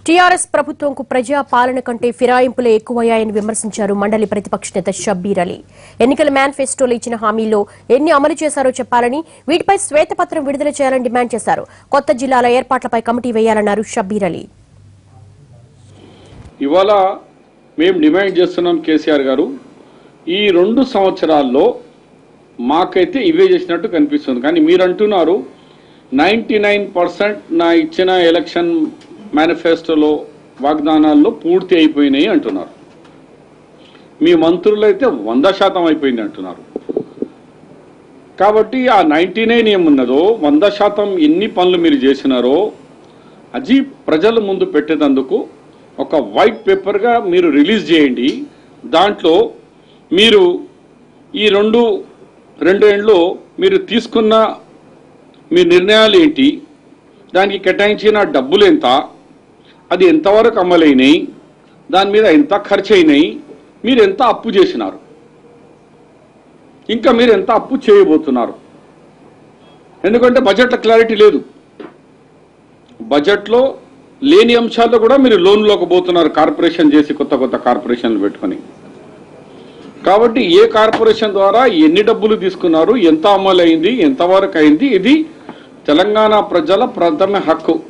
TRS ప్రభుత్వంకు ప్రజా పాలన కంటే ఫిరాయింపులే ఎక్కువయ్యాయని విమర్శించారు మండలి ప్రతిపక్ష నేత షబ్బీర్ అలీ ఎన్నికల మేనిఫెస్టోలో ఇచ్చిన హామీల్లో ఎన్ని అమలు చేశారో చెప్పాలని వీటిపై శ్వేతపత్రం విడుదల చేయాలని డిమాండ్ చేశారు కొత్త జిల్లాల ఏర్పాట్లపై కమిటీ వేయాలన్నారు షబ్బీర్ అలీ ఇవాళ మేము డిమాండ్ చేస్తున్నాం కేసీఆర్ గారు ఈ రెండు సంవత్సరాల్లో మాకైతే ఇవే చేసినట్టు కనిపిస్తుంది కానీ మీరు అంటున్నారు నైంటీ నైన్ పర్సెంట్ నా ఇచ్చిన ఎలక్షన్ మేనిఫెస్టోలో వాగ్దానాల్లో పూర్తి అయిపోయినాయి అంటున్నారు మీ మంత్రులు అయితే వంద శాతం అయిపోయింది అంటున్నారు కాబట్టి ఆ నైంటీ నైన్ ఏమున్నదో వంద శాతం ఎన్ని పనులు మీరు చేసినారో అది ప్రజల ముందు పెట్టేందుకు ఒక వైట్ పేపర్గా మీరు రిలీజ్ చేయండి దాంట్లో మీరు ఈ రెండు రెండు ఏళ్ళు మీరు తీసుకున్న మీ నిర్ణయాలు ఏంటి దానికి కేటాయించిన డబ్బులు ఎంత అది ఎంతవరకు అమలైనాయి దాని మీద ఎంత ఖర్చు అయినాయి మీరు ఎంత అప్పు చేసినారు ఇంకా మీరు ఎంత అప్పు చేయబోతున్నారు ఎందుకంటే బడ్జెట్లో క్లారిటీ లేదు బడ్జెట్లో లేని అంశాల్లో కూడా మీరు లోన్లోకి పోతున్నారు కార్పొరేషన్ చేసి కొత్త కొత్త కార్పొరేషన్లు పెట్టుకొని కాబట్టి ఏ కార్పొరేషన్ ద్వారా ఎన్ని డబ్బులు తీసుకున్నారు ఎంత అమలు అయింది ఎంతవరకు అయింది ఇది తెలంగాణ ప్రజల ప్రథమ హక్కు